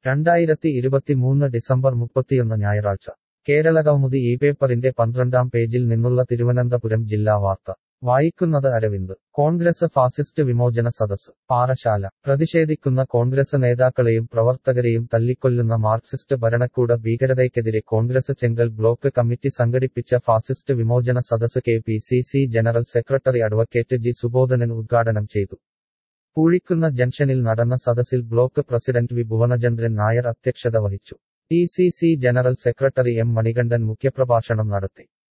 രണ്ടായിരത്തി ഇരുപത്തിമൂന്ന് ഡിസംബർ മുപ്പത്തിയൊന്ന് ഞായറാഴ്ച കേരളകൗമുദി ഈ പേപ്പറിന്റെ പന്ത്രണ്ടാം പേജിൽ നിന്നുള്ള തിരുവനന്തപുരം ജില്ലാ വാർത്ത വായിക്കുന്നത് അരവിന്ദ് കോൺഗ്രസ് ഫാസിസ്റ്റ് വിമോചന സദസ് പാറശാല പ്രതിഷേധിക്കുന്ന കോൺഗ്രസ് നേതാക്കളെയും പ്രവർത്തകരെയും തല്ലിക്കൊല്ലുന്ന മാർക്സിസ്റ്റ് ഭരണകൂട ഭീകരതയ്ക്കെതിരെ കോൺഗ്രസ് ചെങ്കൽ ബ്ലോക്ക് കമ്മിറ്റി സംഘടിപ്പിച്ച ഫാസിസ്റ്റ് വിമോചന സദസ് K P C C general secretary advocate G Subodhanan ഉദ്ഘാടനം ചെയ്തു പൂഴിക്കുന്ന ജംഗ്ഷനിൽ നടന്ന സദസ്സിൽ block president V Bhuvanachandran Nair അധ്യക്ഷത വഹിച്ചു T C C general secretary M Manikandan മുഖ്യപ്രഭാഷണം നടത്തി